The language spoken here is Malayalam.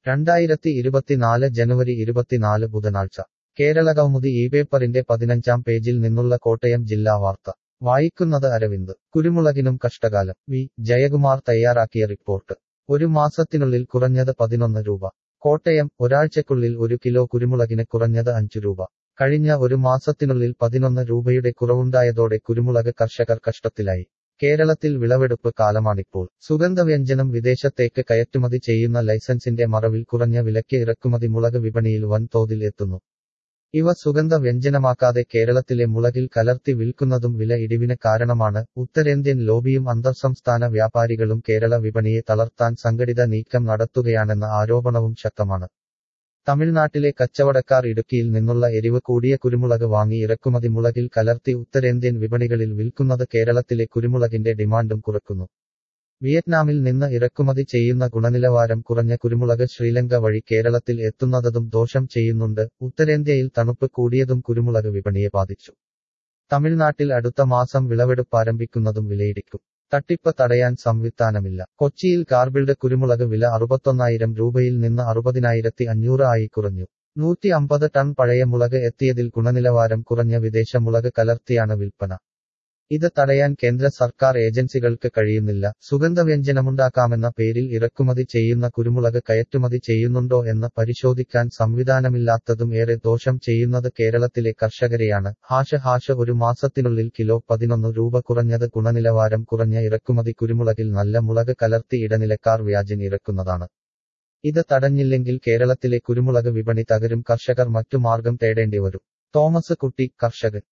രണ്ടായിരത്തി ഇരുപത്തിനാല് ജനുവരി ഇരുപത്തിനാല് ബുധനാഴ്ച കേരള കൗമുദി ഈ പേപ്പറിന്റെ പതിനഞ്ചാം പേജിൽ നിന്നുള്ള കോട്ടയം ജില്ലാ വാർത്ത വായിക്കുന്നത് അരവിന്ദ് കുരുമുളകിനും കഷ്ടകാലം വി ജയകുമാർ തയ്യാറാക്കിയ റിപ്പോർട്ട് ഒരു മാസത്തിനുള്ളിൽ കുറഞ്ഞത് പതിനൊന്ന് രൂപ കോട്ടയം ഒരാഴ്ചക്കുള്ളിൽ ഒരു കിലോ കുരുമുളകിന് കുറഞ്ഞത് അഞ്ചു രൂപ കഴിഞ്ഞ ഒരു മാസത്തിനുള്ളിൽ പതിനൊന്ന് രൂപയുടെ കുറവുണ്ടായതോടെ കുരുമുളക് കർഷകർ കഷ്ടത്തിലായി കേരളത്തിൽ വിളവെടുപ്പ് കാലമാണിപ്പോൾ സുഗന്ധവ്യഞ്ജനം വിദേശത്തേക്ക് കയറ്റുമതി ചെയ്യുന്ന ലൈസൻസിന്റെ മറവിൽ കുറഞ്ഞ വിലയ്ക്ക് ഇറക്കുമതി മുളക് വിപണിയിൽ വൻതോതിൽ എത്തുന്നു ഇവ സുഗന്ധ വ്യഞ്ജനമാക്കാതെ കേരളത്തിലെ മുളകിൽ കലർത്തി വിൽക്കുന്നതും വില ഇടിവിന് കാരണമാണ് ഉത്തരേന്ത്യൻ ലോബിയും അന്തർസംസ്ഥാന വ്യാപാരികളും കേരള വിപണിയെ തളർത്താൻ സംഘടിത നീക്കം നടത്തുകയാണെന്ന ആരോപണവും ശക്തമാണ് തമിഴ്നാട്ടിലെ കച്ചവടക്കാർ ഇടുക്കിയിൽ നിന്നുള്ള എരിവ് കൂടിയ കുരുമുളക് വാങ്ങി ഇറക്കുമതി മുളകിൽ കലർത്തി ഉത്തരേന്ത്യൻ വിപണികളിൽ വിൽക്കുന്നത് കേരളത്തിലെ കുരുമുളകിന്റെ ഡിമാൻഡും കുറക്കുന്നു വിയറ്റ്നാമിൽ നിന്ന് ഇറക്കുമതി ചെയ്യുന്ന ഗുണനിലവാരം കുറഞ്ഞ കുരുമുളക് ശ്രീലങ്ക വഴി കേരളത്തിൽ എത്തുന്നതും ദോഷം ചെയ്യുന്നുണ്ട് ഉത്തരേന്ത്യയിൽ തണുപ്പ് കൂടിയതും കുരുമുളക് വിപണിയെ ബാധിച്ചു തമിഴ്നാട്ടിൽ അടുത്ത മാസം വിളവെടുപ്പ് ആരംഭിക്കുന്നതും വിലയിടിക്കും തട്ടിപ്പ് തടയാൻ സംവിധാനമില്ല കൊച്ചിയിൽ കാർബിൾഡ് കുരുമുളക് വില അറുപത്തൊന്നായിരം രൂപയിൽ നിന്ന് അറുപതിനായിരത്തി അഞ്ഞൂറ് ആയി കുറഞ്ഞു നൂറ്റി അമ്പത് ടൺ പഴയ മുളക് എത്തിയതിൽ ഗുണനിലവാരം കുറഞ്ഞ വിദേശ മുളക് കലർത്തിയാണ് വിൽപ്പന ഇത് തടയാൻ കേന്ദ്ര സർക്കാർ ഏജൻസികൾക്ക് കഴിയുന്നില്ല സുഗന്ധവ്യഞ്ജനമുണ്ടാക്കാമെന്ന പേരിൽ ഇറക്കുമതി ചെയ്യുന്ന കുരുമുളക് കയറ്റുമതി ചെയ്യുന്നുണ്ടോ എന്ന് പരിശോധിക്കാൻ സംവിധാനമില്ലാത്തതും ഏറെ ദോഷം ചെയ്യുന്നത് കേരളത്തിലെ കർഷകരെയാണ് ഹാഷ് ഹാഷ് ഒരു മാസത്തിനുള്ളിൽ കിലോ പതിനൊന്ന് രൂപ കുറഞ്ഞത് ഗുണനിലവാരം കുറഞ്ഞ ഇറക്കുമതി കുരുമുളകിൽ നല്ല മുളക് കലർത്തി ഇടനിലക്കാർ വ്യാജൻ ഇറക്കുന്നതാണ് ഇത് തടഞ്ഞില്ലെങ്കിൽ കേരളത്തിലെ കുരുമുളക് വിപണി തകരും കർഷകർ മറ്റു മാർഗം തേടേണ്ടി വരും തോമസ് കുട്ടി കർഷകൻ